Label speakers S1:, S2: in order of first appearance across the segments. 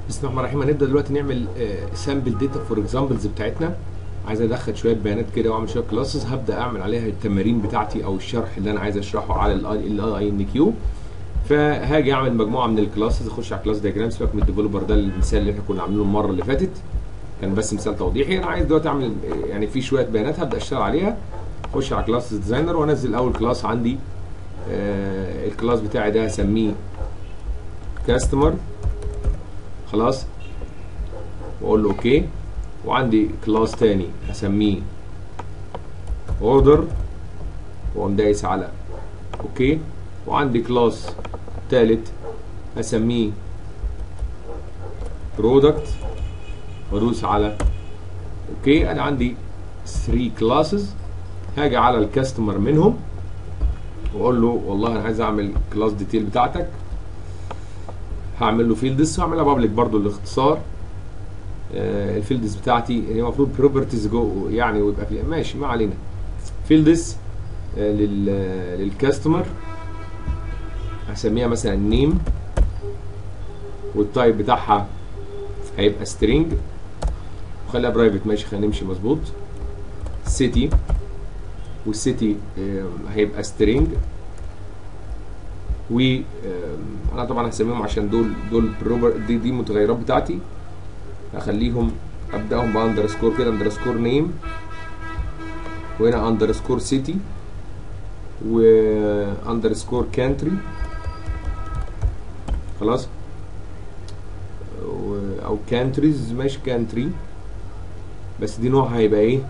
S1: بسم الله الرحمن الرحيم هنبدا دلوقتي نعمل سامبل داتا فور اكزامبلز بتاعتنا عايز ادخل شويه بيانات كده واعمل شويه كلاسز هبدا اعمل عليها التمارين بتاعتي او الشرح اللي انا عايز اشرحه على الاي اي ان كيو فهاجي اعمل مجموعه من الكلاسز اخش على كلاس دياجرام سيبك من الديفلوبر ده المثال اللي احنا كنا عاملينه المره اللي فاتت كان بس مثال توضيحي انا عايز دلوقتي اعمل يعني في شويه بيانات هبدا اشتغل عليها اخش على كلاس ديزاينر وانزل اول كلاس عندي آه الكلاس بتاعي ده هسميه كاستمر خلاص واقول له اوكي وعندي كلاس تاني هسميه اوردر واقوم دايس على اوكي وعندي كلاس تالت هسميه برودكت وادوس على اوكي انا عندي 3 كلاسز هاجي على الكاستمر منهم واقول له والله انا عايز اعمل كلاس ديتيل بتاعتك هعمل له فيلدز وهعملها بابليك برضو الاختصار آه الفيلدز بتاعتي هي المفروض بروبرتيز جو يعني ويبقى في ماشي ما علينا فيلدز آه لل للكاستمر هسميها مثلا نيم والتايب بتاعها هيبقى سترينج وخليها برايفت ماشي خلينا نمشي مظبوط سيتي والسيتي آه هيبقى سترينج و انا طبعا هسميهم عشان دول دول بروبر دي دي المتغيرات بتاعتي هخليهم ابداهم باندرسكور كده اندرسكور نيم وهنا اندرسكور سيتي واندرسكور كانتري خلاص او كانتريز ماشي كانتري بس دي نوعها هيبقى ايه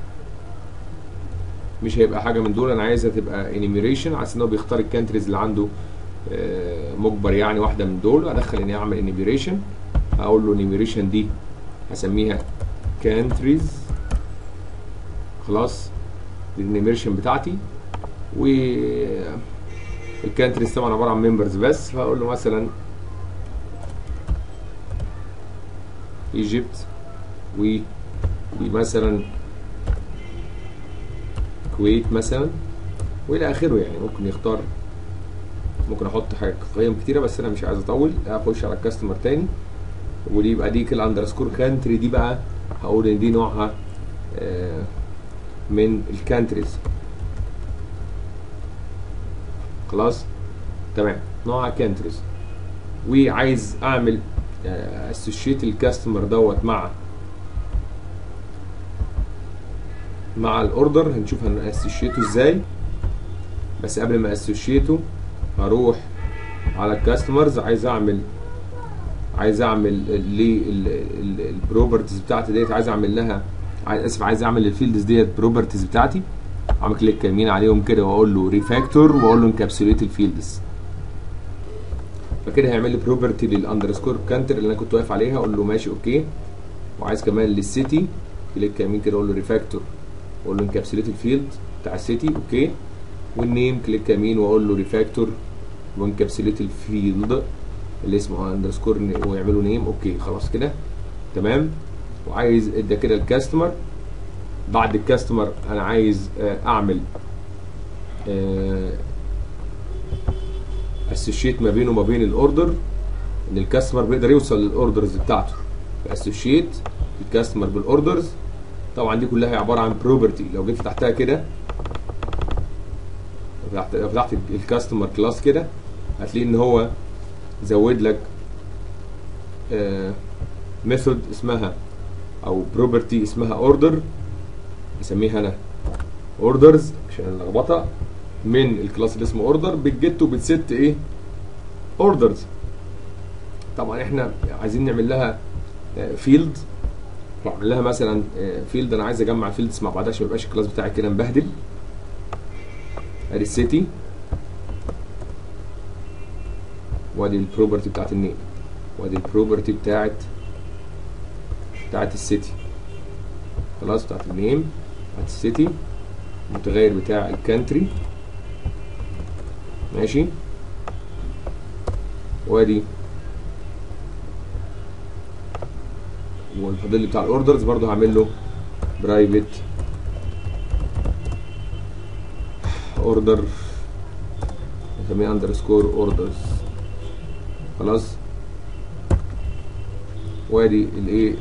S1: مش هيبقى حاجه من دول انا عايزها تبقى انيميريشن عشان ان هو بيختار الكانتريز اللي عنده مجبر يعني واحده من دول ادخل اني اعمل انيميريشن هقول له انيميريشن دي هسميها كانتريز خلاص دي الانيميريشن بتاعتي و الكانتريز طبعا عباره عن ممبرز بس فاقول له مثلا ايجيبت و ومثلا الكويت مثلا والى اخره يعني ممكن يختار ممكن احط قيم كتيره بس انا مش عايز اطول اخش على الكاستمر تاني ودي يبقى دي كده اندرسكور كانتري دي بقى هقول ان دي نوعها آه من الكانتريز خلاص تمام نوعها كانتريز وعايز اعمل اسوشيت الكاستمر دوت مع مع الاوردر هنشوف هناسوشيته ازاي بس قبل ما اسوشيته هروح على الكاستمرز عايز اعمل عايز اعمل للبروبرتيز بتاعتي ديت عايز اعمل لها عايز اسف عايز اعمل الفيلدز ديت بروبرتيز بتاعتي اعمل كليك يمين عليهم كده واقول له ريفاكتور واقول له انكابسوليت الفيلدز فكده هيعمل لي بروبرتي للاندرسكور كانتر اللي انا كنت واقف عليها اقول له ماشي اوكي وعايز كمان للسيتي كليك يمين كده اقول له ريفاكتور واقول له انكابسوليت الفيلد بتاع السيتي اوكي والنيم كليك يمين واقول له ريفاكتور وانكابسوليت الفيلد اللي اسمه اندرسكور ويعملوا نيم اوكي خلاص كده تمام وعايز ادى كده الكاستمر بعد الكاستمر انا عايز اعمل اسوشيت ما بينه وما بين الاوردر ان الكاستمر بيقدر يوصل للاوردرز بتاعته اسوشيت الكاستمر بالاوردرز طبعا دي كلها عباره عن بروبرتي لو جيت فتحتها كده فتحت فتحت الكاستمر كلاس كده هتلاقي ان هو زود لك ميثود اسمها او بروبرتي اسمها اوردر اسميها انا اوردرز عشان اللخبطه من الكلاس اللي اسمه اوردر بتجت وبتست ايه اوردرز طبعا احنا عايزين نعمل لها فيلد بعمل لها مثلا فيلد انا عايز اجمع الفيلدز مع بعضها عشان ما يبقاش الكلاس بتاعي كده مبهدل ادي السيتي وادي البروبرتي بتاعت النيم وادي البروبرتي بتاعت بتاعت السيتي خلاص بتاعت النيم بتاعت السيتي المتغير بتاع الكانتري ماشي وادي والفاضل بتاع الاوردرز برضه هعمل له برايفت اوردر نسميه اندرسكور اوردرز خلاص وادي الايه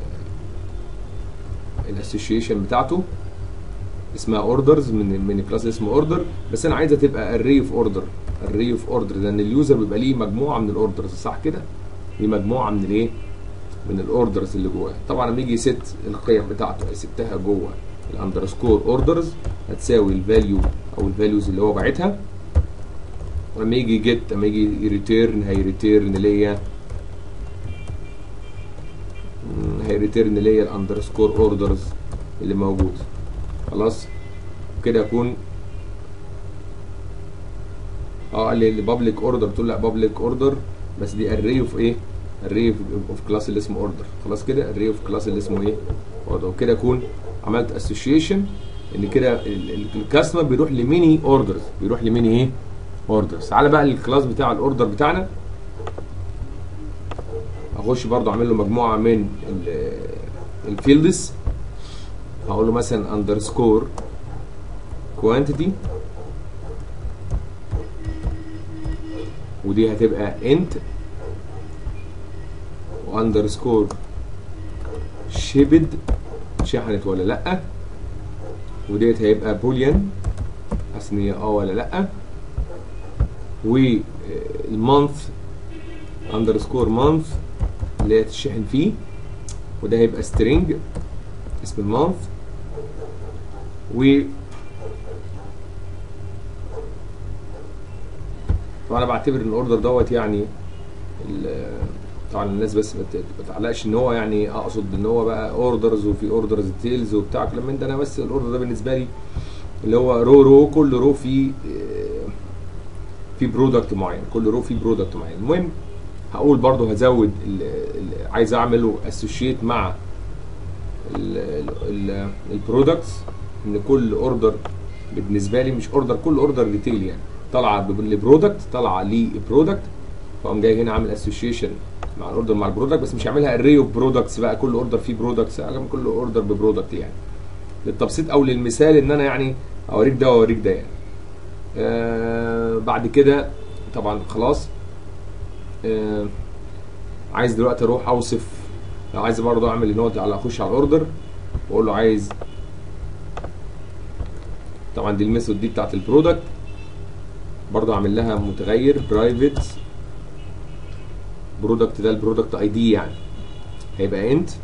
S1: الاسوشيشن بتاعته اسمها اوردرز من من كلاس اسمه اوردر بس انا عايزها تبقى اري اوف اوردر اري اوف اوردر لان اليوزر بيبقى ليه مجموعه من الاوردرز صح كده ليه مجموعه من الايه من الاوردرز اللي جواه طبعا لما يجي يست القيم بتاعته يستها جوه الاندرسكور اوردرز هتساوي الفاليو او الفاليوز اللي هو باعتها ولما يجي جيت لما يجي ريتيرن هيريتيرن ليا هيريتيرن ليا الاندرسكور اوردرز اللي موجود خلاص كده اكون اه قال لي بابليك اوردر تقول لا بابليك اوردر بس دي اري اوف ايه اري اوف كلاس اللي اسمه اوردر خلاص كده اري اوف كلاس اللي اسمه ايه اوردر وكده اكون عملت اسوشيشن ان كده الكاستمر بيروح لميني اوردرز بيروح لميني ايه اوردرز تعالى بقى الكلاس بتاع الاوردر بتاعنا اخش برضو اعمل له مجموعه من الفيلدز هقول له مثلا اندرسكور كوانتيتي ودي هتبقى انت واندرسكور شيبد شحنت ولا لا وديت هيبقى بوليان حاسس ان هي اه ولا لا والمانث اندرسكور مانث اللي هي تشحن فيه وده هيبقى سترينج اسم المانث و طبعا انا بعتبر ان الاوردر دوت يعني طبعا الناس بس ما تعلقش ان هو يعني اقصد ان هو بقى اوردرز وفي اوردرز ديتيلز وبتاع كلام من ده انا بس الاوردر ده بالنسبه لي اللي هو رو رو كل رو فيه في برودكت معين كل رو فيه برودكت معين المهم هقول برضو هزود عايز اعمله اسوشيت مع البرودكتس ان كل اوردر بالنسبه لي مش اوردر كل اوردر ريتيل يعني طالعه لبرودكت طالعه لبرودكت فقام جاي هنا عامل اسوشيشن مع الاوردر مع البرودكت بس مش هعملها اري اوف برودكتس بقى كل اوردر فيه برودكتس اعمل كل اوردر ببرودكت يعني للتبسيط او للمثال ان انا يعني اوريك ده واوريك ده يعني آه بعد كده طبعا خلاص آه عايز دلوقتي اروح اوصف لو عايز برضه اعمل ان هو على اخش على الاوردر واقول له عايز طبعا دي الميثود دي بتاعت البرودكت برضه اعمل لها متغير برايفت برودكت ده البرودكت اي دي يعني هيبقى انت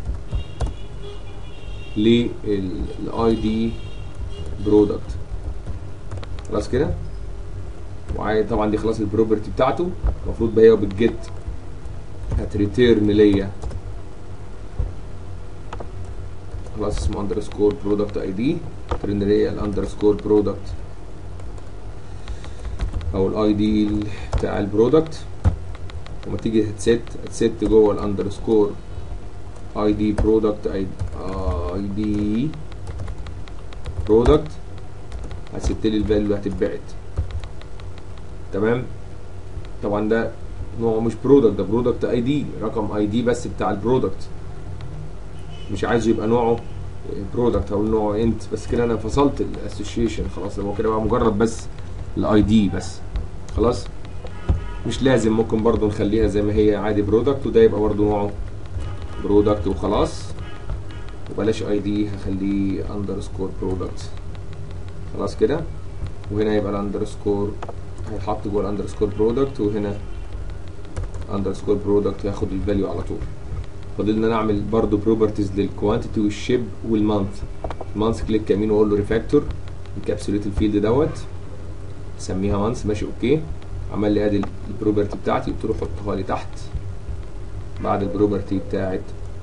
S1: للاي دي برودكت خلاص كده وعايز طبعا دي خلاص البروبرتي بتاعته المفروض بقى هي بتجيت هتريتيرن ليا خلاص اسمه اندرسكور برودكت اي دي ريتيرن ليا الاندرسكور برودكت او الاي دي بتاع البرودكت وما تيجي هتست هتست جوه الاندرسكور اي دي برودكت اي اي دي برودكت هتست لي الفاليو اللي هتتبعت تمام طبعا ده نوعه مش برودكت ده برودكت اي دي رقم اي دي بس بتاع البرودكت مش عايزه يبقى نوعه برودكت او نوعه انت بس كده انا فصلت الاسوشيشن خلاص هو كده بقى مجرد بس الاي دي بس خلاص مش لازم ممكن برضو نخليها زي ما هي عادي برودكت وده يبقى برضو نوعه برودكت وخلاص وبلاش اي دي هخليه اندرسكور برودكت خلاص كده وهنا يبقى الاندرسكور هيتحط جوه الاندرسكور برودكت وهنا اندرسكور برودكت هياخد الفاليو على طول فاضل ان انا اعمل برضو بروبرتيز للكوانتيتي والشيب والمانث المانث كليك يمين واقول له ريفاكتور انكابسوليت الفيلد دوت سميها مانث ماشي اوكي عمل لي ادي البروبرتي بتاعتي قلت له حطها لي تحت بعد البروبرتي بتاعت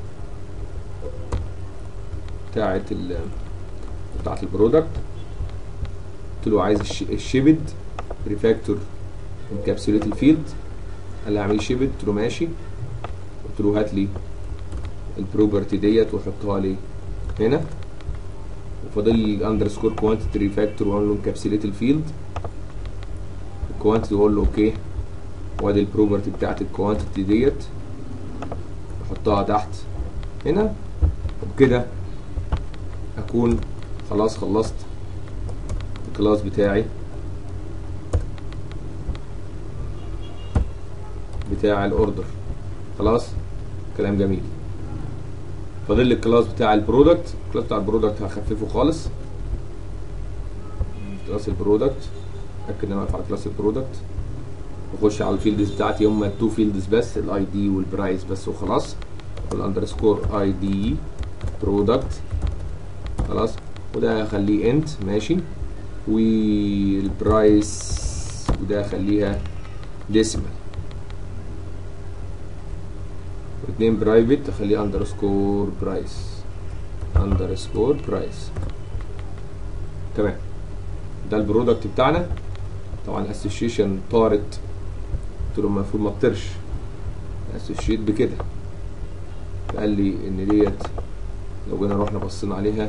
S1: بتاعت ال بتاعت البرودكت قلت له عايز الشيبد ريفاكتور انكابسوليت الفيلد قال لي اعمل شيبد قلت له ماشي قلت له هات لي البروبرتي ديت وحطها لي هنا وفاضل لي اندرسكور كوانتيتي ريفاكتور واقول له انكابسوليت الفيلد الكوانتيتي واقول له اوكي وادي البروبرتي بتاعت الكوانتيتي ديت احطها تحت هنا وبكده اكون خلاص خلصت الكلاس بتاعي بتاع الاوردر خلاص كلام جميل فاضل لي الكلاس بتاع البرودكت الكلاس بتاع البرودكت هخففه خالص كلاس البرودكت اتاكد ان انا واقف على كلاس البرودكت واخش على الفيلدز بتاعتي هم التو فيلدز بس الاي دي والبرايس بس وخلاص والاندرسكور اي دي برودكت خلاص وده هخليه انت ماشي والبرايس وده هخليها ديسيمال واثنين برايفت اخليه اندرسكور برايس اندرسكور برايس تمام ده البرودكت بتاعنا طبعا الاسوشيشن طارت قلت له المفروض ما تطرش اسوشيت بكده قال لي ان ديت لو جينا رحنا بصينا عليها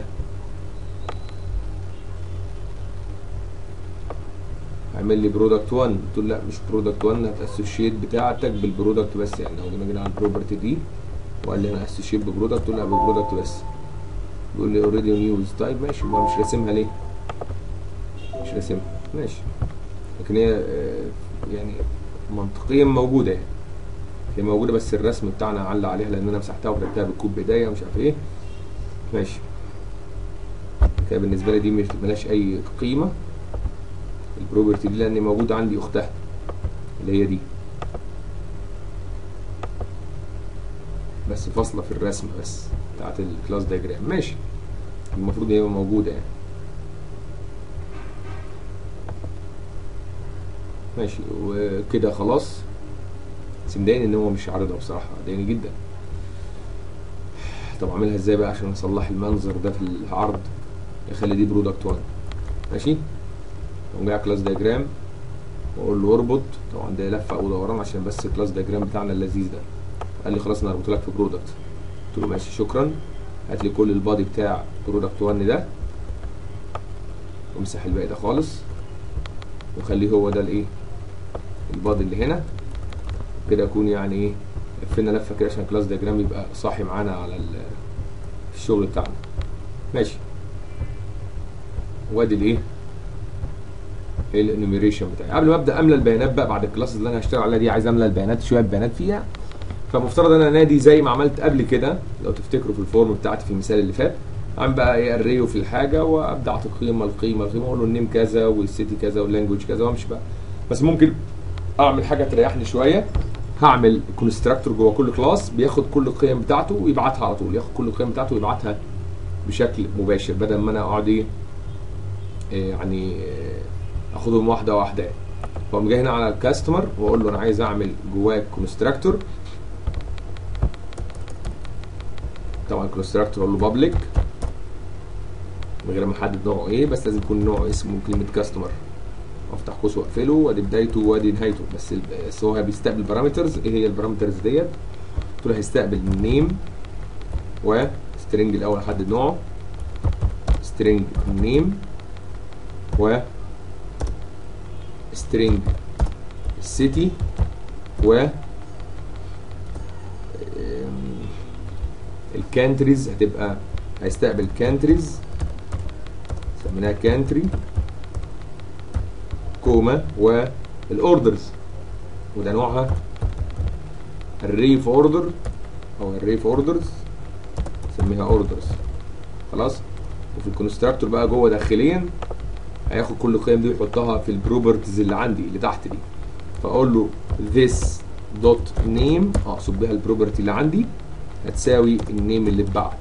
S1: اعمل لي برودكت 1 قلت له لا مش برودكت 1 هتاسوشيت بتاعتك بالبرودكت بس يعني لو جينا جينا على البروبرتي دي وقال لي انا اسوشيت ببرودكت قلت له لا ببرودكت بس بيقول لي اوريدي نيوز طيب ماشي ما مش راسمها ليه مش راسمها ماشي لكن هي آه، يعني منطقيا موجوده يعني هي موجوده بس الرسم بتاعنا علق عليها لان انا مسحتها وكتبتها بالكود بايديا ومش عارف ايه ماشي كده بالنسبه لي دي مش ملهاش اي قيمه البروبرتي دي لان موجوده عندي اختها اللي هي دي بس فاصله في الرسم بس بتاعت الكلاس دايجرام ماشي المفروض هي موجوده يعني ماشي وكده خلاص بس مضايقني ان هو مش عارضها بصراحه مضايقني جدا طب اعملها ازاي بقى عشان اصلح المنظر ده في العرض اخلي دي برودكت 1 ماشي اقوم جاي على كلاس دايجرام واقول له اربط طبعا ده لفه ودوران عشان بس الكلاس دايجرام بتاعنا اللذيذ ده قال لي خلاص انا هربط لك في برودكت قلت له ماشي شكرا هات لي كل البادي بتاع برودكت 1 ده وامسح الباقي ده خالص وخليه هو ده الايه البادي اللي هنا كده اكون يعني ايه لفينا لفه كده عشان الكلاس دياجرام يبقى صاحي معانا على ال- الشغل بتاعنا ماشي وادي الايه الانيميريشن بتاعي قبل ما ابدا املى البيانات بقى بعد الكلاس اللي انا هشتغل عليها دي عايز املى البيانات شويه بيانات فيها فمفترض انا نادي زي ما عملت قبل كده لو تفتكروا في الفورم بتاعتي في المثال اللي فات عم بقى ايه اريه في الحاجه وابدا اعطي قيمه القيمه القيمه اقول له النيم كذا والسيتي كذا واللانجوج كذا وامشي بقى بس ممكن اعمل حاجه تريحني شويه هعمل كونستراكتور جوه كل كلاس بياخد كل القيم بتاعته ويبعتها على طول ياخد كل القيم بتاعته ويبعتها بشكل مباشر بدل ما انا اقعد ايه إيه يعني إيه اخدهم واحده واحده يعني. فاقوم جاي هنا على الكاستمر واقول له انا عايز اعمل جواه كونستراكتور طبعا الكونستراكتور اقول له بابليك من غير ما احدد نوعه ايه بس لازم يكون نوعه اسمه كلمه كاستمر افتح قوس واقفله وادي بدايته وادي نهايته بس ال- بس هو بيستقبل بارامترز ايه هي البارامترز ديت قلت له هيستقبل نيم وسترنج الاول احدد نوعه سترنج نيم و سترنج السيتي و الكانتريز هتبقى هيستقبل كانتريز سميناها كانتري كوما والاوردرز وده نوعها الريف اوردر او الريف اوردرز سميها اوردرز خلاص وفي الكونستراكتور بقى جوه داخليا هياخد كل القيم دي ويحطها في البروبرتيز اللي عندي اللي تحت دي فاقول له this dot name اقصد بيها البروبرتي اللي عندي هتساوي النيم اللي اتبعت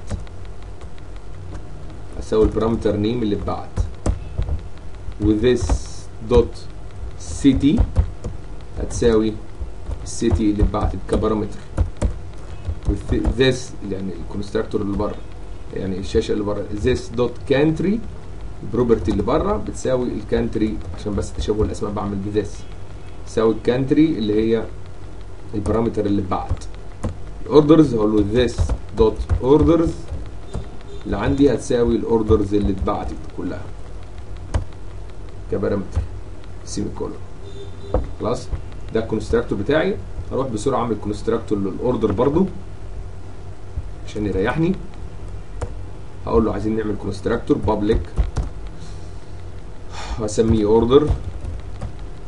S1: هتساوي البارامتر نيم اللي اتبعت وthis dot city هتساوي السيتي اللي اتبعتت كبارامتر وthis يعني الكونستراكتور اللي بره يعني الشاشه اللي بره this dot country البروبرتي اللي بره بتساوي الكانتري عشان بس تشابه الاسماء بعمل بذس تساوي الكانتري اللي هي البارامتر اللي اتبعت الاوردرز هقول له this dot orders اللي عندي هتساوي الاوردرز اللي اتبعتت كلها كبارامتر سيمي كولون خلاص ده الكونستراكتور بتاعي هروح بسرعه اعمل كونستراكتور للاوردر برضو عشان يريحني هقول له عايزين نعمل كونستراكتور بابليك واسميه اوردر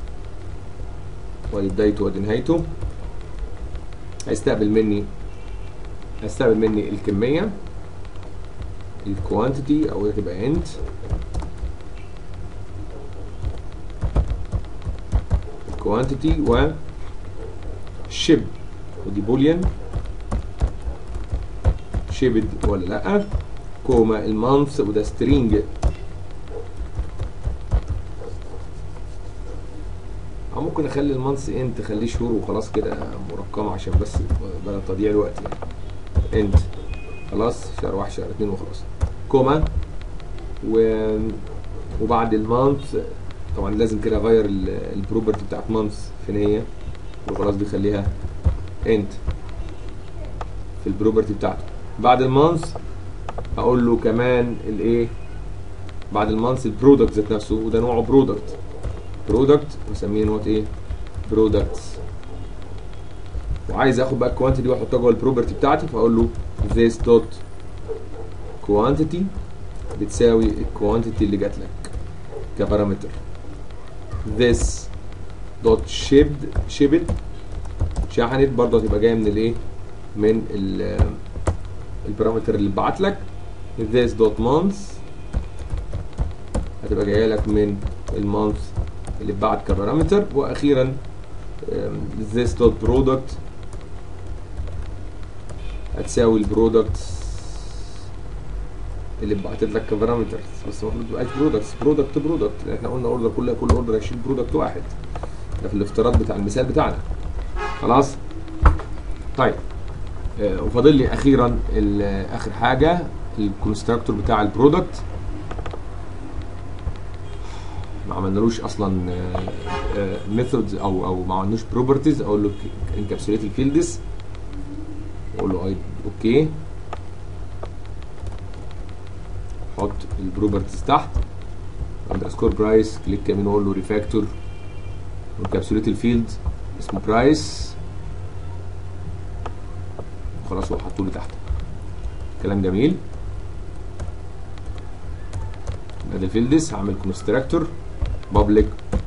S1: وادي بدايته وادي نهايته هيستقبل مني هيستقبل مني الكميه الكوانتيتي او تبقى انت الكوانتيتي و شيب ودي بوليان شيبد ولا لا كوما المانث وده سترينج او ممكن اخلي المانث انت خليه شهور وخلاص كده مرقمه عشان بس بلا تضييع الوقت يعني انت خلاص شهر واحد شهر اتنين وخلاص كوما و وبعد المانث طبعا لازم كده اغير البروبرتي بتاعت مانث فين هي وخلاص بيخليها انت في البروبرتي بتاعته بعد المانث هقول له كمان الايه بعد المانث البرودكت ذات نفسه وده نوعه برودكت برودكت مسميه نوت ايه برودكتس وعايز اخد بقى الكوانتيتي واحطها جوه البروبرتي بتاعتي فاقول له this dot quantity بتساوي الكوانتيتي اللي جات لك كبارامتر this dot shipped shipped شحنت برضه هتبقى جايه من الايه من البارامتر اللي اتبعت لك this dot month هتبقى جايه لك من المانث اللي اتبعت كبارامتر واخيرا this dot product هتساوي البرودكت اللي اتبعتت لك كبارامتر بس المفروض ما تبقاش برودكتس برودكت برودكت لان احنا قلنا اوردر كل كل اوردر هيشيل برودكت واحد ده في الافتراض بتاع المثال بتاعنا خلاص طيب آه وفاضل لي اخيرا اخر حاجه الكونستراكتور بتاع البرودكت ما عملنالوش اصلا ميثودز او او ما عملناش بروبرتيز اقول له انكابسوليت الفيلدز اقول له اوكي حط البروبرتيز تحت اندرسكور برايس كليك يمين واقول له ريفاكتور انكابسوليت الفيلد اسمه برايس وخلاص هو حطه لي تحت كلام جميل ادي الفيلدز هعمل كونستراكتور بابليك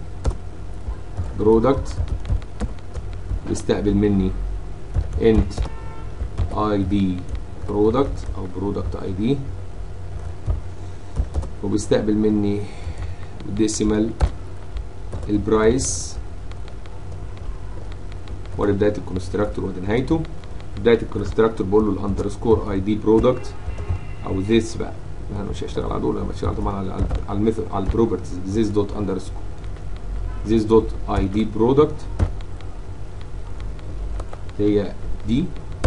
S1: برودكت بيستقبل مني انت اي دي برودكت او برودكت اي دي وبيستقبل مني ديسيمال البرايس وادي بدايه الكونستراكتور وادي نهايته بدايه الكونستراكتور بقول له الاندرسكور اي دي برودكت او ذيس بقى انا مش هشتغل على دول انا بشتغل طبعا على على الميثود على البروبرتيز ذيس دوت اندرسكور ذيس دوت اي دي برودكت هي دي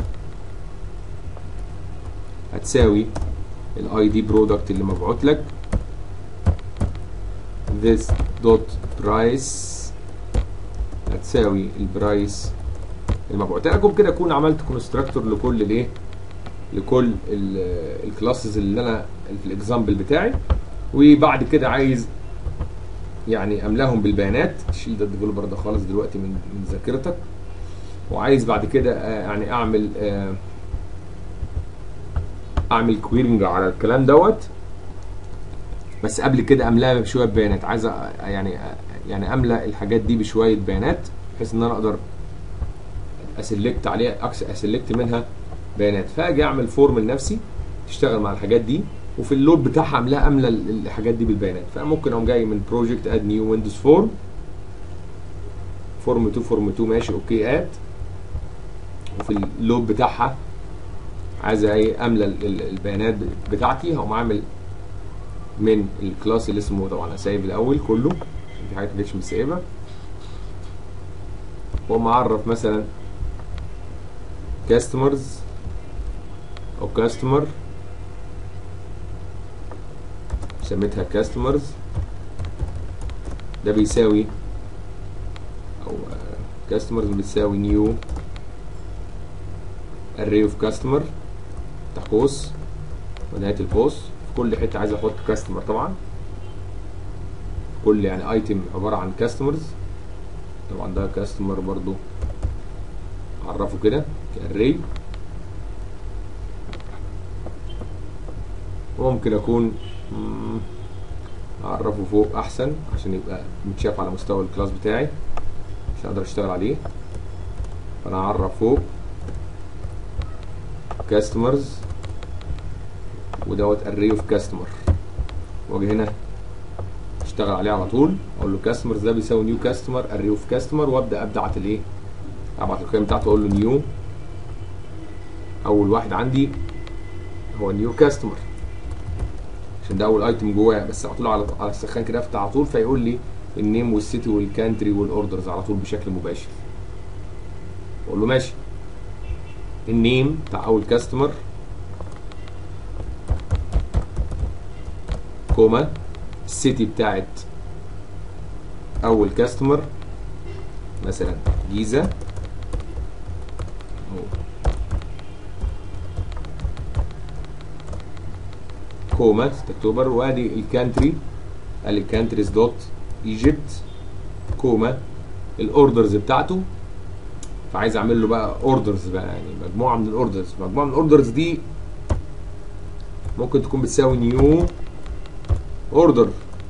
S1: هتساوي الاي دي برودكت اللي مبعوت لك this dot price هتساوي البرايس المبعوت لك وبكده اكون عملت كونستراكتور لكل الايه لكل الكلاسز اللي انا في الاكزامبل بتاعي وبعد كده عايز يعني املاهم بالبيانات تشيل ده الديفلوبر ده خالص دلوقتي من من ذاكرتك وعايز بعد كده يعني اعمل اعمل كويرنج على الكلام دوت بس قبل كده املاها بشويه بيانات عايز يعني يعني املا الحاجات دي بشويه بيانات بحيث ان انا اقدر اسلكت عليها اسلكت منها بيانات فاجي اعمل فورم لنفسي تشتغل مع الحاجات دي وفي اللود بتاعها املاها املى الحاجات دي بالبيانات فممكن اقوم جاي من بروجكت اد نيو ويندوز فورم فورم 2 فورم 2 ماشي اوكي اد وفي اللود بتاعها عايز ايه املى البيانات بتاعتي هقوم عامل من الكلاس اللي اسمه طبعا اسايب الاول كله عشان في حاجات ما كانتش متسايبه واقوم اعرف مثلا كاستمرز او كاستمر سميتها كاستمرز ده بيساوي او كاستمرز بتساوي نيو array of customer تحت قوس ونهايه القوس في كل حته عايز احط كاستمر طبعا كل يعني ايتم عباره عن كاستمرز طبعا ده كاستمر برضو اعرفه كده كاري وممكن اكون اعرفه فوق احسن عشان يبقى متشاف على مستوى الكلاس بتاعي عشان اقدر اشتغل عليه فانا اعرف فوق كاستمرز ودوت array اوف كاستمر واجي هنا اشتغل عليه على طول اقول له كاستمرز ده بيساوي نيو كاستمر array اوف كاستمر وابدا ابعت الايه ابعت القيم بتاعته اقول له نيو اول واحد عندي هو نيو كاستمر عشان ده اول ايتم جواه بس على طول على على السخان كده افتح على طول فيقول لي النيم والسيتي والكانتري والاوردرز على طول بشكل مباشر اقول له ماشي النيم بتاع اول كاستمر كوما السيتي بتاعت اول كاستمر مثلا جيزه أهو. كوما 6 اكتوبر وادي الكانتري قال لي كانتريز دوت ايجيبت كوما الاوردرز بتاعته فعايز اعمل له بقى اوردرز بقى يعني مجموعه من الاوردرز مجموعه من الاوردرز دي ممكن تكون بتساوي نيو اوردر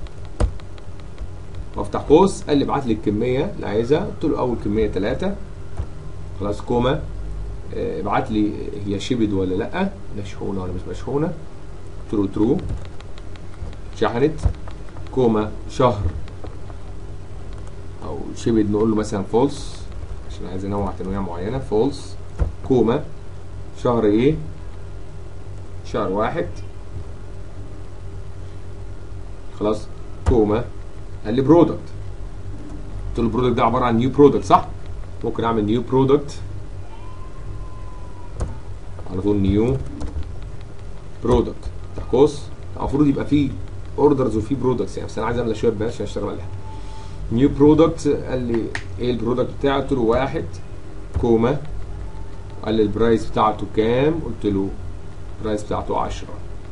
S1: وافتح قوس قال لي ابعت لي الكميه اللي عايزها قلت له اول كميه 3 خلاص كوما آه، ابعت لي هي شيبد ولا لا مشحونه ولا مش مشحونه قلت له ترو شحنت كوما شهر او شيبد نقول له مثلا فولس عشان عايز انوع تنويع معينه فولس كوما شهر ايه شهر واحد خلاص كوما قال لي برودكت قلت له البرودكت ده عباره عن نيو برودكت صح ممكن اعمل نيو برودكت على طول نيو برودكت بتاع قوس المفروض يبقى فيه اوردرز وفيه برودكتس يعني بس انا عايز اعمل شويه بلاش عشان اشتغل عليها نيو برودكت قال لي ايه البرودكت بتاعه قلت له واحد كوما قال لي البرايس بتاعته كام قلت له البرايس بتاعته 10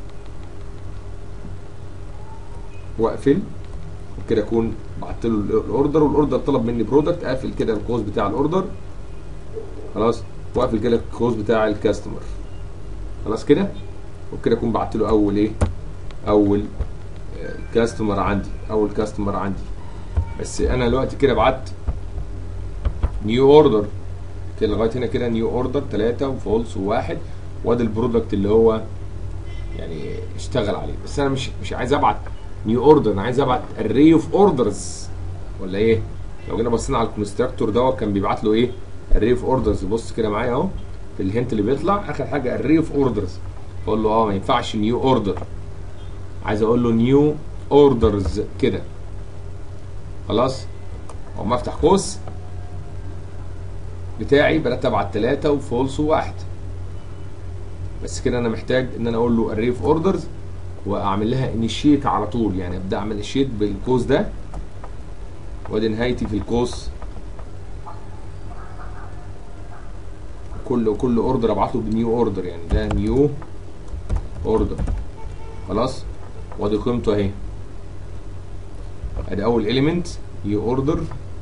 S1: واقفل وكده اكون بعت له الاوردر والاوردر طلب مني برودكت اقفل كده القوس بتاع الاوردر خلاص واقفل كده القوس بتاع الكاستمر خلاص كده وكده اكون بعت له اول ايه اول كاستمر عندي اول كاستمر عندي بس انا دلوقتي كده بعت نيو اوردر كده لغايه هنا كده نيو اوردر 3 وفولس وواحد وادي البرودكت اللي هو يعني اشتغل عليه بس انا مش مش عايز ابعت نيو اوردر انا عايز ابعت اري اوف اوردرز ولا ايه لو جينا بصينا على الكونستراكتور دوت كان بيبعت له ايه اري اوف اوردرز بص كده معايا اهو في الهنت اللي بيطلع اخر حاجه اري اوف اوردرز بقول له اه ما ينفعش نيو اوردر عايز اقول له نيو اوردرز كده خلاص اقوم افتح قوس بتاعي بدات ابعت ثلاثه وفولس وواحد بس كده انا محتاج ان انا اقول له اري اوف اوردرز واعمل لها انيشيت على طول يعني ابدا اعمل انيشيت بالقوس ده وادي نهايتي في القوس كل كل اوردر ابعته بنيو اوردر يعني ده نيو اوردر خلاص وادي قيمته اهي ادي اول اليمنت نيو اوردر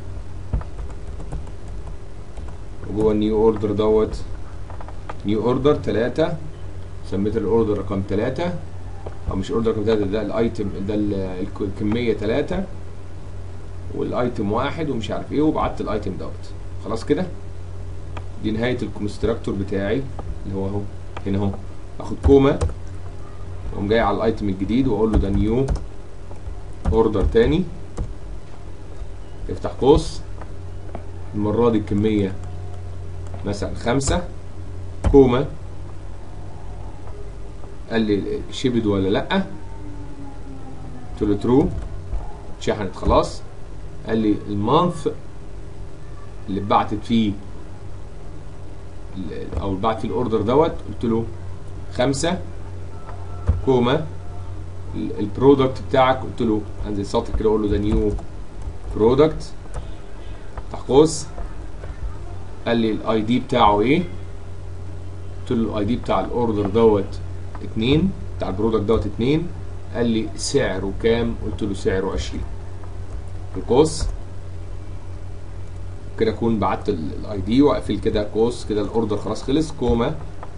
S1: وجوه النيو اوردر دوت نيو اوردر 3 سميت الاوردر رقم 3 او مش اوردر رقم 3 ده الايتم ده ال- الكميه 3 والايتم واحد ومش عارف ايه وبعت الايتم دوت خلاص كده دي نهايه الكونستراكتور بتاعي اللي هو اهو هنا اهو اخد كوما واقوم جاي على الايتم الجديد واقول له ده نيو اوردر تاني افتح قوس المره دي الكميه مثلا خمسة كوما قال لي شيبد ولا لا قلت له ترو اتشحنت خلاص قال لي المانث اللي اتبعتت فيه ال- او اللي بعت فيه الاوردر دوت قلت له خمسة كوما ال- البرودكت بتاعك قلت له انزل سطر كده اقول له ده نيو برودكت افتح قوس قال لي الاي دي بتاعه ايه قلت له الاي دي بتاع الاوردر دوت اتنين بتاع البرودكت دوت اتنين قال لي سعره كام قلت له سعره 20 القوس كده اكون بعت الاي دي واقفل كده قوس كده الاوردر خلاص خلص كوما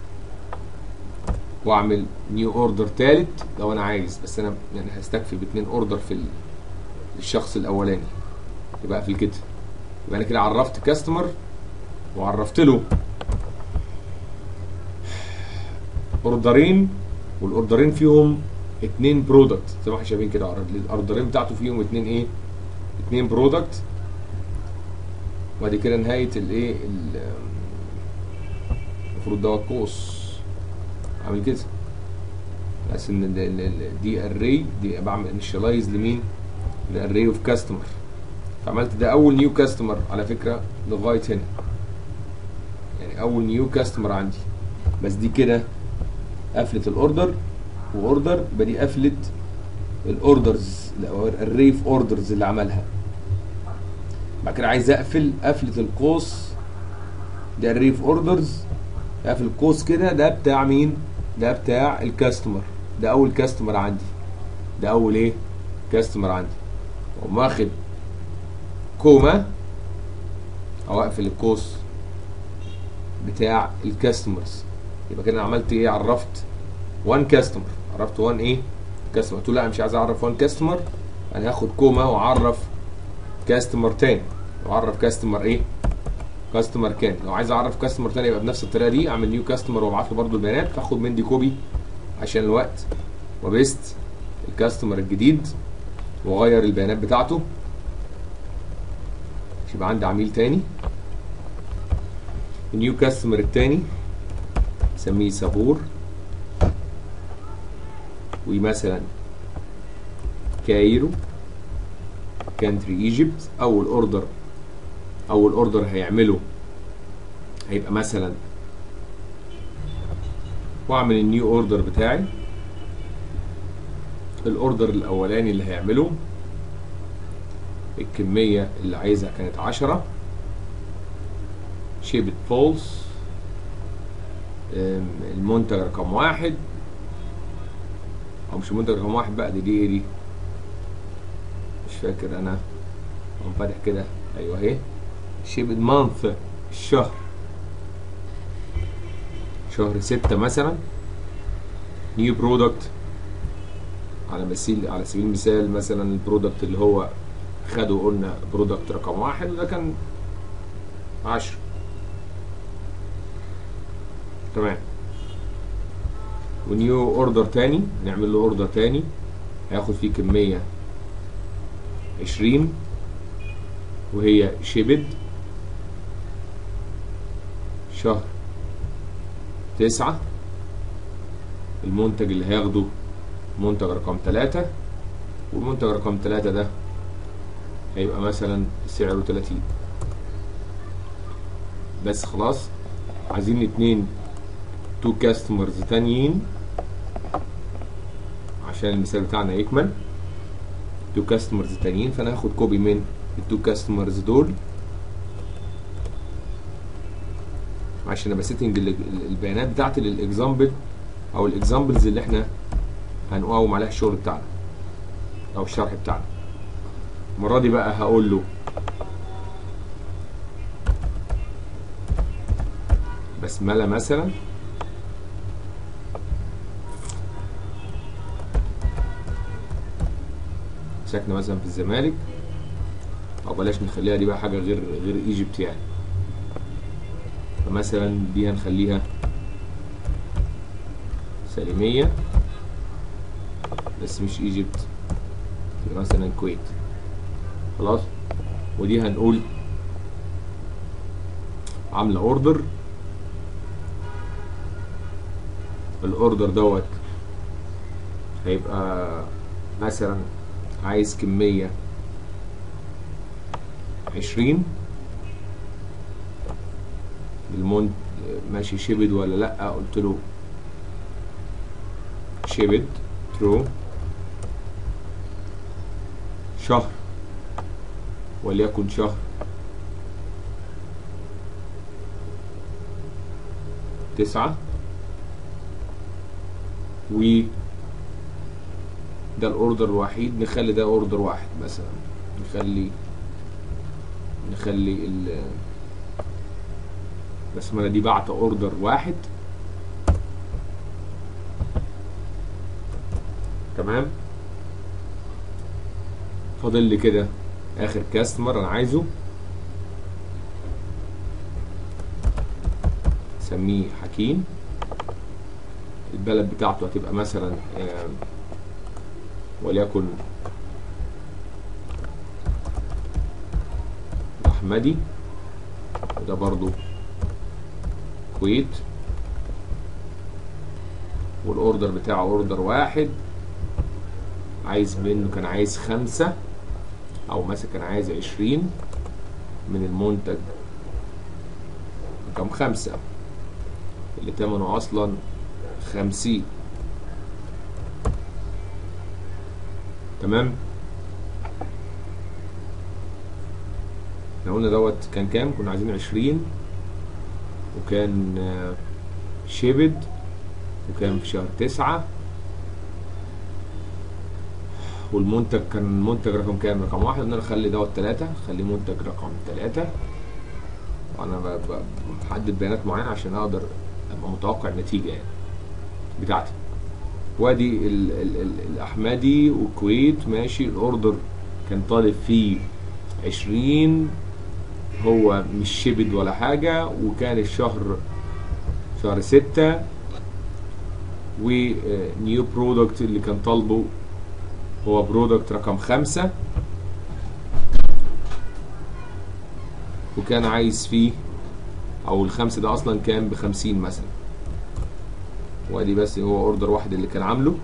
S1: واعمل نيو اوردر تالت لو انا عايز بس انا يعني هستكفي باتنين اوردر في ال- الشخص الاولاني يبقى اقفل كده يبقى انا كده عرفت كاستمر وعرفت له اوردرين والاوردرين فيهم اتنين برودكت زي ما احنا شايفين كده الاوردرين بتاعته فيهم اتنين ايه اتنين برودكت وبعد كده نهايه الايه ال- المفروض ده قوس عامل كده بس ان ال- ال- ال- دي اري دي بعمل انيشاليز لمين لاري اوف كاستمر فعملت ده اول نيو كاستمر على فكره لغايه هنا يعني اول نيو كاستمر عندي بس دي كده قفلت الاوردر واوردر يبقى دي قفلت الاوردرز او الري اوف اوردرز اللي عملها بعد كده عايز اقفل قفله القوس ده الري اوف اوردرز اقفل القوس كده ده بتاع مين ده بتاع الكاستمر ده اول كاستمر عندي ده اول ايه كاستمر عندي واقوم واخد كوما او اقفل القوس بتاع الكاستمرز يبقى كده أنا عملت ايه عرفت وان كاستمر عرفت وان ايه كاستمر قلت له لا مش عايز اعرف وان كاستمر انا هاخد كوما واعرف كاستمر تاني واعرف كاستمر ايه كاستمر كان لو عايز اعرف كاستمر تاني يبقى بنفس الطريقه دي اعمل نيو كاستمر وابعت له برده البيانات فاخد من دي كوبي عشان الوقت وبيست الكاستمر الجديد واغير البيانات بتاعته مش يبقى عندي عميل تاني النيو كاستمر التاني سميه سابور ومثلا كايرو كانتري ايجيبت اول اوردر اول اوردر هيعمله هيبقى مثلا واعمل النيو اوردر بتاعي الاوردر الاولاني اللي هيعمله الكمية اللي عايزها كانت عشرة شيبت فولس المنتج رقم واحد او مش المنتج رقم واحد بقى دي دي ايه دي مش فاكر انا اقوم فاتح كده ايوه اهي شيبت مانث الشهر شهر ستة مثلا نيو برودكت على مثيل على سبيل المثال مثلا البرودكت اللي هو خده قلنا برودكت رقم واحد وده كان عشرة تمام ونيو اوردر تاني نعمل له اوردر تاني هياخد فيه كمية عشرين وهي شيبد شهر تسعة المنتج اللي هياخده منتج رقم تلاتة والمنتج رقم تلاتة ده هيبقى مثلا سعره تلاتين بس خلاص عايزين اتنين تو كاستمرز تانيين عشان المثال بتاعنا يكمل تو كاستمرز تانيين فانا هاخد كوبي من التو كاستمرز دول عشان ابقى سيتنج البيانات بتاعتي للاكزامبل او الاكزامبلز اللي احنا هنقوم عليها الشغل بتاعنا او الشرح بتاعنا المره دي بقى هقول له بسمله مثلا ساكنه مثلا في الزمالك او بلاش نخليها دي بقى حاجه غير غير ايجيبت يعني فمثلا دي هنخليها سالميه بس مش ايجيبت تبقى مثلا الكويت خلاص ودي هنقول عامله اوردر الاوردر دوت هيبقى مثلا عايز كمية عشرين المونت ماشي شيبد ولا لأ قلت له شيبد ترو شهر وليكن شهر تسعة و ده الاوردر الوحيد نخلي ده اوردر واحد مثلا نخلي نخلي ال البسمله دي بعت اوردر واحد تمام فاضل لي كده اخر كاستمر انا عايزه سميه حكيم البلد بتاعته هتبقى مثلا آه، وليكن احمدي وده برضو كويت والاوردر بتاعه اوردر واحد عايز منه كان عايز خمسة او مثلا كان عايز عشرين من المنتج رقم خمسة اللي تمنه اصلا خمسين تمام احنا قلنا دوت كان كام كنا عايزين عشرين وكان آه، شيبد وكان في شهر تسعة والمنتج كان المنتج رقم كام رقم واحد قلنا نخلي دوت تلاتة خليه منتج رقم تلاتة وانا ب- ب- بحدد بيانات معينة عشان اقدر ابقى متوقع النتيجة يعني بتاعتي وادي ال ال ال الاحمدي والكويت ماشي الاوردر كان طالب فيه عشرين هو مش شبد ولا حاجة وكان الشهر شهر ستة ونيو برودكت اللي كان طالبه هو برودكت رقم خمسة وكان عايز فيه او الخمسة ده اصلا كان بخمسين مثلا وادي بس هو اوردر واحد اللي كان عامله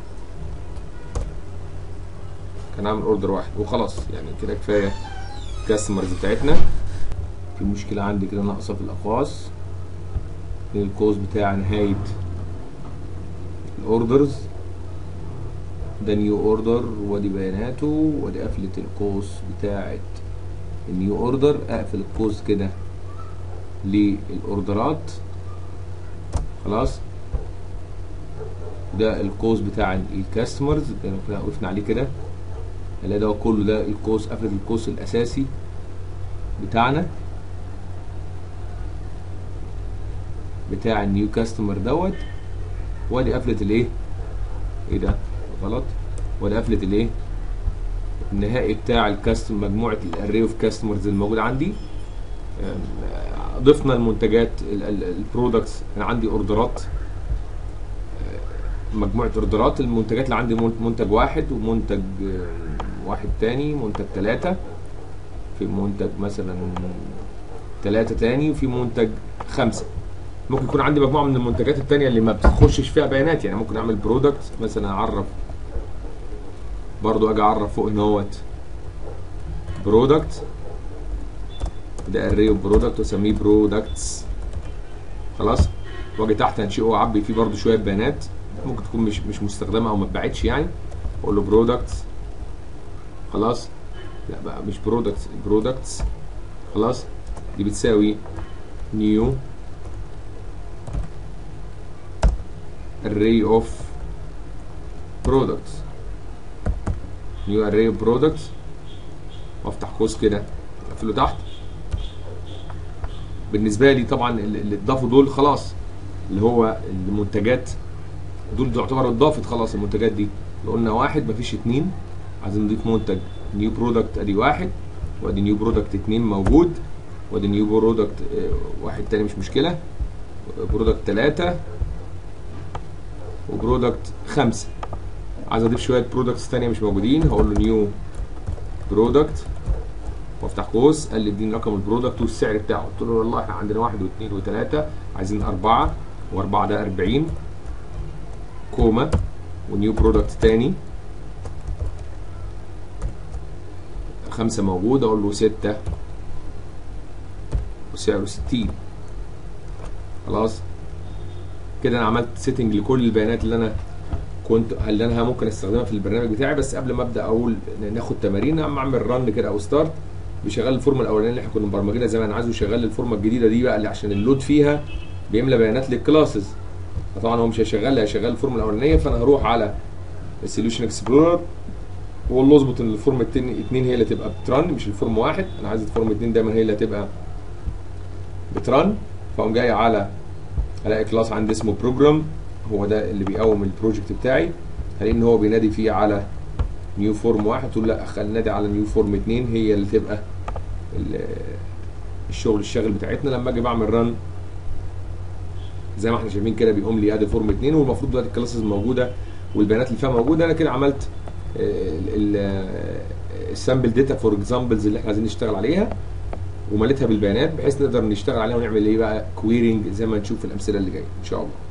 S1: كان عامل اوردر واحد وخلاص يعني كده كفايه الكاستمرز بتاعتنا في مشكله عندي كده ناقصه في الاقواس الكوز بتاع نهايه الاوردرز ده نيو اوردر وادي بياناته وادي قفله القوس بتاعه النيو اوردر اقفل القوس كده للاوردرات خلاص ده القوس بتاع الكاستمرز اللي احنا وقفنا عليه كده اللي ده كله ده القوس قفله القوس الاساسي بتاعنا بتاع النيو كاستمر دوت وادي قفله الايه ايه ده غلط وادي قفله الايه النهائي بتاع الكاستم مجموعه الاري اوف كاستمرز الموجود عندي أم، ضفنا المنتجات البرودكتس انا عندي اوردرات مجموعه اوردرات المنتجات اللي عندي من- منتج واحد ومنتج آه، واحد تاني منتج ثلاثة في منتج مثلا ثلاثة تاني وفي منتج خمسة ممكن يكون عندي مجموعة من المنتجات التانية اللي ما بتخشش فيها بيانات يعني ممكن اعمل برودكت مثلا اعرف برضو اجي اعرف فوق هنا اهوت برودكت ده اري اوف برودكت واسميه برودكتس خلاص واجي تحت انشئه واعبي فيه برضو شويه بيانات ممكن تكون مش مش مستخدمه او ما اتباعتش يعني اقول له برودكتس خلاص لا بقى مش برودكتس برودكتس خلاص دي بتساوي نيو array of products new array of products وافتح قوس كده اقفله تحت بالنسبه لي طبعا اللي اللي اتضافوا دول خلاص اللي هو المنتجات دول تعتبر اتضافت خلاص المنتجات دي لو قلنا واحد مفيش اتنين عايزين نضيف منتج نيو برودكت ادي واحد وادي نيو برودكت اتنين موجود وادي نيو برودكت اه، واحد تاني مش مشكله برودكت تلاتة وبرودكت خمسة عايز اضيف شويه برودكتس تانية مش موجودين هقول له نيو برودكت وافتح قوس قال لي اديني رقم البرودكت والسعر بتاعه قلت له والله احنا عندنا واحد واثنين وثلاثه عايزين اربعه واربعه ده 40 كوما ونيو برودكت تاني خمسه موجود اقول له سته وسعره 60 خلاص كده انا عملت سيتنج لكل البيانات اللي انا كنت اللي انا ممكن استخدمها في البرنامج بتاعي بس قبل ما ابدا اقول ناخد تمارين اما اعمل رن كده او ستارت بيشغل الفورمه الاولانيه اللي احنا كنا مبرمجينها زمان عايزه يشغل الفورمه الجديده دي بقى اللي عشان اللود فيها بيملى بيانات للكلاسز فطبعا هو مش هيشغل لي هيشغل الفورمه الاولانيه فانا هروح على السوليوشن اكسبلورر واقول له اظبط ان الفورم 2 هي اللي تبقى بترن مش الفورم واحد انا عايز الفورم 2 دايما هي اللي هتبقى بترن فاقوم جاي على الاقي كلاس عندي اسمه بروجرام هو ده اللي بيقوم البروجكت بتاعي هلاقي ان هو بينادي فيه على نيو فورم واحد تقول لا خلينا نادي على نيو فورم اتنين هي اللي تبقى ال- الشغل الشاغل بتاعتنا لما اجي بعمل رن زي ما احنا شايفين كده بيقوم لي ادي فورم 2 والمفروض دلوقتي الكلاسز موجوده والبيانات اللي فيها موجوده انا كده عملت السامبل داتا فور اكزامبلز اللي احنا عايزين نشتغل عليها ومليتها بالبيانات بحيث نقدر نشتغل عليها ونعمل ايه بقى كويرنج زي ما نشوف في الامثله اللي جايه ان شاء الله